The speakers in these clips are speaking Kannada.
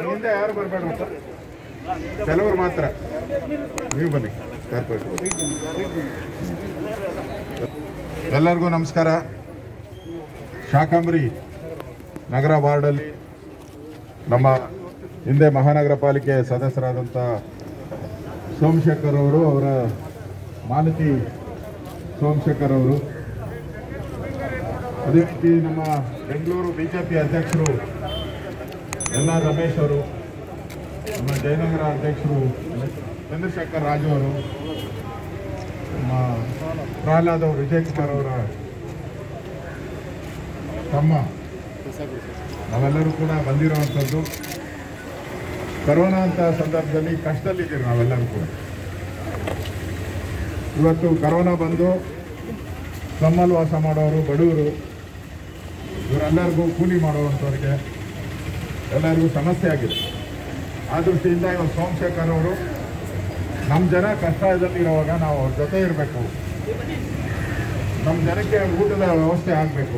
ನನ್ನಿಂದ ಯಾರು ಬರಬೇಡ ಅಂತ ಕೆಲವರು ಮಾತ್ರ ನೀವು ಬನ್ನಿ ಕಾರ್ಪೊರೇಟ್ ಎಲ್ಲರಿಗೂ ನಮಸ್ಕಾರ ಶಾಕಂಬರಿ ನಗರ ವಾರ್ಡಲ್ಲಿ ನಮ್ಮ ಹಿಂದೆ ಮಹಾನಗರ ಪಾಲಿಕೆ ಸದಸ್ಯರಾದಂಥ ಸೋಮಶೇಖರ್ ಅವರು ಅವರ ಮಾಲತಿ ಸೋಮಶೇಖರ್ ಅವರು ಅದೇ ರೀತಿ ನಮ್ಮ ಬೆಂಗಳೂರು ಬಿಜೆಪಿ ಅಧ್ಯಕ್ಷರು ಎನ್ ಆರ್ ರಮೇಶ್ ಅವರು ನಮ್ಮ ಜಯನಗರ ಅಧ್ಯಕ್ಷರು ಚಂದ್ರಶೇಖರ್ ರಾಜು ಅವರು ನಮ್ಮ ಪ್ರಹ್ಲಾದ್ ಅವರು ವಿಜಯ್ ಕುಮಾರ್ ಅವರ ತಮ್ಮ ನಾವೆಲ್ಲರೂ ಕೂಡ ಬಂದಿರುವಂಥದ್ದು ಕರೋನಾ ಅಂತ ಸಂದರ್ಭದಲ್ಲಿ ಕಷ್ಟದಲ್ಲಿದ್ದೀವಿ ನಾವೆಲ್ಲರೂ ಕೂಡ ಇವತ್ತು ಕರೋನಾ ಬಂದು ತಮ್ಮಲ್ಲಿ ವಾಸ ಮಾಡೋರು ಬಡವರು ಇವರೆಲ್ಲರಿಗೂ ಕೂಲಿ ಮಾಡುವಂಥವ್ರಿಗೆ ಎಲ್ಲರಿಗೂ ಸಮಸ್ಯೆ ಆಗಿದೆ ಆ ದೃಷ್ಟಿಯಿಂದ ಇವತ್ತು ಸೋಮಶೇಖರ್ ಅವರು ನಮ್ಮ ಜನ ಕಷ್ಟದಲ್ಲಿರುವಾಗ ನಾವು ಅವ್ರ ಜೊತೆ ಇರಬೇಕು ನಮ್ಮ ಜನಕ್ಕೆ ಊಟದ ವ್ಯವಸ್ಥೆ ಆಗಬೇಕು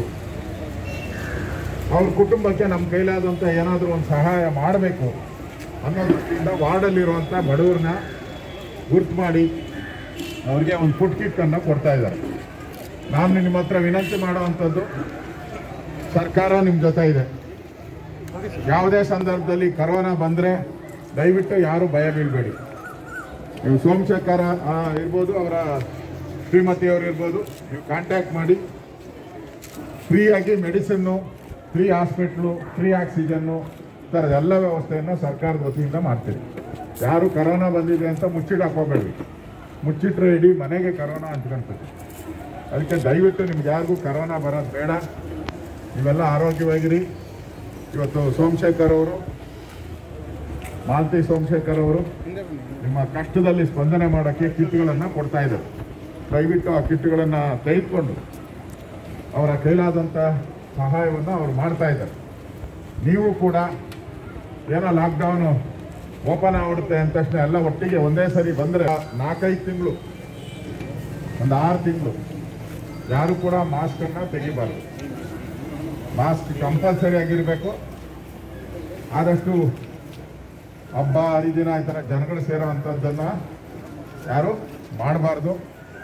ಅವ್ರ ಕುಟುಂಬಕ್ಕೆ ನಮ್ಮ ಕೈಲಾದಂಥ ಏನಾದರೂ ಒಂದು ಸಹಾಯ ಮಾಡಬೇಕು ಅನ್ನೋ ದೃಷ್ಟಿಯಿಂದ ವಾರ್ಡಲ್ಲಿರುವಂಥ ಬಡವ್ರನ್ನ ಗುರ್ತು ಮಾಡಿ ಅವ್ರಿಗೆ ಒಂದು ಫುಡ್ ಕಿಟ್ಟನ್ನು ಕೊಡ್ತಾ ಇದ್ದಾರೆ ನಾನು ನಿಮ್ಮ ಹತ್ರ ವಿನಂತಿ ಮಾಡುವಂಥದ್ದು ಸರ್ಕಾರ ನಿಮ್ಮ ಜೊತೆ ಇದೆ ಯಾವುದೇ ಸಂದರ್ಭದಲ್ಲಿ ಕರೋನಾ ಬಂದರೆ ದಯವಿಟ್ಟು ಯಾರು ಭಯ ಬೀಳಬೇಡಿ ನೀವು ಸೋಮಶೇಖರ ಆ, ಇರ್ಬೋದು ಅವರ ಶ್ರೀಮತಿಯವರು ಇರ್ಬೋದು ನೀವು ಕಾಂಟ್ಯಾಕ್ಟ್ ಮಾಡಿ ಫ್ರೀಯಾಗಿ medicine free hospital free oxygen ಈ ಥರದ ಎಲ್ಲ ವ್ಯವಸ್ಥೆಯನ್ನು ಸರ್ಕಾರದ ವತಿಯಿಂದ ಮಾಡ್ತೀವಿ ಯಾರು ಕರೋನಾ ಬಂದಿದೆ ಅಂತ ಮುಚ್ಚಿಡಕ್ಕೆ ಹೋಗಬೇಡಿ ಮುಚ್ಚಿಟ್ರೆ ಇಡೀ ಮನೆಗೆ ಕರೋನಾ ಅಂಟ್ಕೊಂತದೆ ಅದಕ್ಕೆ ದಯವಿಟ್ಟು ನಿಮ್ಗೆ ಯಾರಿಗೂ ಕರೋನಾ ಬರೋದು ಬೇಡ ನೀವೆಲ್ಲ ಆರೋಗ್ಯವಾಗಿರಿ ಇವತ್ತು ಸೋಮಶೇಖರ್ ಅವರು ಮಾಲತಿ ಸೋಮಶೇಖರ್ ಅವರು ನಿಮ್ಮ ಕಷ್ಟದಲ್ಲಿ ಸ್ಪಂದನೆ ಮಾಡೋಕ್ಕೆ ಕಿಟ್ಗಳನ್ನು ಕೊಡ್ತಾ ಇದ್ದಾರೆ ದಯವಿಟ್ಟು ಆ ಕಿಟ್ಗಳನ್ನು ತೆಗೆದುಕೊಂಡು ಅವರ ಕೈಲಾದಂಥ ಸಹಾಯವನ್ನು ಅವರು ಮಾಡ್ತಾ ಇದ್ದಾರೆ ನೀವು ಕೂಡ ಏನೋ ಲಾಕ್ಡೌನು ಓಪನ್ ಆಗ್ಬಿಡುತ್ತೆ ಅಂದ ತಕ್ಷಣ ಎಲ್ಲ ಒಟ್ಟಿಗೆ ಒಂದೇ ಸರಿ ಬಂದರೆ ನಾಲ್ಕೈದು ತಿಂಗಳು ಒಂದು ಆರು ತಿಂಗಳು ಯಾರು ಕೂಡ ಮಾಸ್ಕನ್ನು ತೆಗಿಬಾರ್ದು ಮಾಸ್ಕ್ ಕಂಪಲ್ಸರಿ ಆಗಿರಬೇಕು ಆದಷ್ಟು ಹಬ್ಬ ಹರಿದಿನ ಈ ಥರ ಜನಗಳು ಸೇರೋವಂಥದ್ದನ್ನು ಯಾರು ಮಾಡಬಾರ್ದು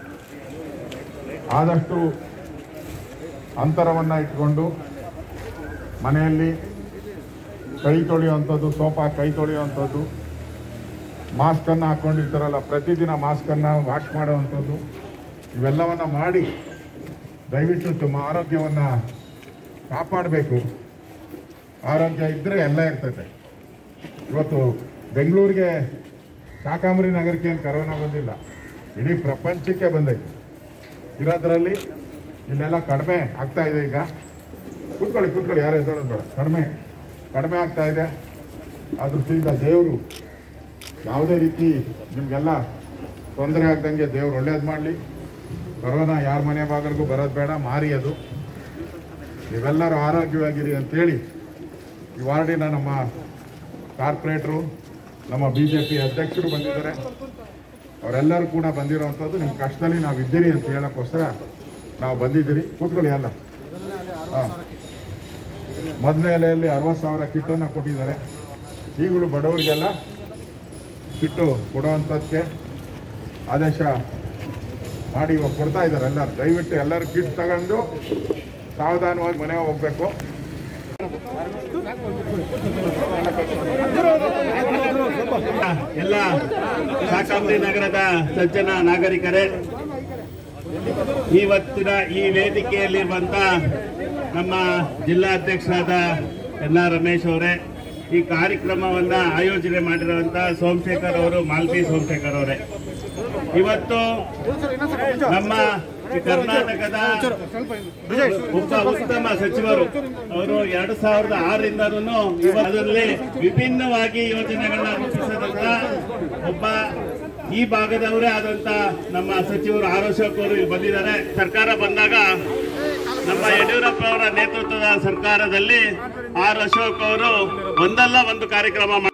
ಆದಷ್ಟು ಅಂತರವನ್ನು ಇಟ್ಕೊಂಡು ಮನೆಯಲ್ಲಿ ಕೈ ತೊಳೆಯುವಂಥದ್ದು ಸೋಫಾ ಕೈ ತೊಳೆಯುವಂಥದ್ದು ಮಾಸ್ಕನ್ನು ಹಾಕ್ಕೊಂಡಿರ್ತಾರಲ್ಲ ಪ್ರತಿದಿನ ಮಾಸ್ಕನ್ನು ವಾಶ್ ಮಾಡುವಂಥದ್ದು ಇವೆಲ್ಲವನ್ನು ಮಾಡಿ ದಯವಿಟ್ಟು ತಮ್ಮ ಆರೋಗ್ಯವನ್ನು ಕಾಪಾಡಬೇಕು ಆರೋಗ್ಯ ಇದ್ದರೆ ಎಲ್ಲ ಇರ್ತೈತೆ ಇವತ್ತು ಬೆಂಗಳೂರಿಗೆ ಶಾಕಾಂಬರಿ ನಗರಕ್ಕೆ ಏನು ಕರೋನಾ ಬಂದಿಲ್ಲ ಇಡೀ ಪ್ರಪಂಚಕ್ಕೆ ಬಂದೈತೆ ಇರೋದ್ರಲ್ಲಿ ಇಲ್ಲೆಲ್ಲ ಕಡಿಮೆ ಆಗ್ತಾ ಇದೆ ಈಗ ಕೂತ್ಕೊಳ್ಳಿ ಕೂತ್ಕೊಳ್ಳಿ ಯಾರು ಹೆಸರು ಬೇಡ ಕಡಿಮೆ ಕಡಿಮೆ ಆಗ್ತಾ ಇದೆ ಆ ದೃಷ್ಟಿಯಿಂದ ದೇವರು ಯಾವುದೇ ರೀತಿ ನಿಮಗೆಲ್ಲ ತೊಂದರೆ ಆಗ್ದಂಗೆ ದೇವ್ರು ಒಳ್ಳೇದು ಮಾಡಲಿ ಕರೋನಾ ಯಾರ ಮನೆ ಬಾಗಿಲಿಗೂ ಬರೋದು ಬೇಡ ಮಾರಿ ಅದು ನೀವೆಲ್ಲರೂ ಆರೋಗ್ಯವಾಗಿರಿ ಅಂತೇಳಿ ಈ ವಾರ್ಡಿನ ನಮ್ಮ ಕಾರ್ಪೊರೇಟ್ರು ನಮ್ಮ ಬಿ ಜೆ ಪಿ ಅಧ್ಯಕ್ಷರು ಬಂದಿದ್ದಾರೆ ಅವರೆಲ್ಲರೂ ಕೂಡ ಬಂದಿರೋವಂಥದ್ದು ನಿಮ್ಮ ಕಷ್ಟದಲ್ಲಿ ನಾವು ಇದ್ದೀರಿ ಅಂತ ಹೇಳೋಕ್ಕೋಸ್ಕರ ನಾವು ಬಂದಿದ್ದೀರಿ ಕೂತ್ಕೊಳ್ಳಿ ಅಲ್ಲ ಹಾಂ ಮೊದಲನೇ ಎಲೆಯಲ್ಲಿ ಅರವತ್ತು ಸಾವಿರ ಕಿಟ್ಟನ್ನು ಕೊಟ್ಟಿದ್ದಾರೆ ಈಗಲೂ ಬಡವರಿಗೆಲ್ಲ ಕಿಟ್ಟು ಕೊಡುವಂಥದ್ದಕ್ಕೆ ಆದೇಶ ಮಾಡಿ ಇವಾಗ ಕೊಡ್ತಾ ಇದ್ದಾರೆ ಎಲ್ಲರೂ ದಯವಿಟ್ಟು ಎಲ್ಲರೂ ಕಿಟ್ ತಗೊಂಡು ಸಾವಧಾನವಾಗಿ ಮನೆಗೆ ಹೋಗ್ಬೇಕು ಎಲ್ಲ ಶಾಕಾಂಬರಿ ನಗರದ ಸಜ್ಜನ ನಾಗರಿಕರೇ ಇವತ್ತಿನ ಈ ವೇದಿಕೆಯಲ್ಲಿರುವಂತ ನಮ್ಮ ಜಿಲ್ಲಾಧ್ಯಕ್ಷರಾದ ಎನ್ ಆರ್ ರಮೇಶ್ ಅವರೇ ಈ ಕಾರ್ಯಕ್ರಮವನ್ನ ಆಯೋಜನೆ ಮಾಡಿರುವಂತ ಸೋಮಶೇಖರ್ ಅವರು ಮಾಲತಿ ಸೋಮಶೇಖರ್ ಅವರೇ ಇವತ್ತು ನಮ್ಮ ಈ ಕರ್ನಾಟಕದ ಒಬ್ಬ ಉತ್ತಮ ಸಚಿವರು ಅವರು ಎರಡು ಸಾವಿರದ ಆರರಿಂದನೂ ಅದರಲ್ಲಿ ವಿಭಿನ್ನವಾಗಿ ಯೋಜನೆಗಳನ್ನ ರೂಪಿಸಿದಂತ ಒಬ್ಬ ಈ ಭಾಗದವರೇ ಆದಂತ ನಮ್ಮ ಸಚಿವರು ಆರ್ ಅಶೋಕ್ ಅವರು ಇಲ್ಲಿ ಬಂದಿದ್ದಾರೆ ಸರ್ಕಾರ ಬಂದಾಗ ನಮ್ಮ ಯಡಿಯೂರಪ್ಪ ಅವರ ನೇತೃತ್ವದ ಸರ್ಕಾರದಲ್ಲಿ ಆರ್ ಅಶೋಕ್ ಅವರು ಒಂದಲ್ಲ ಒಂದು ಕಾರ್ಯಕ್ರಮ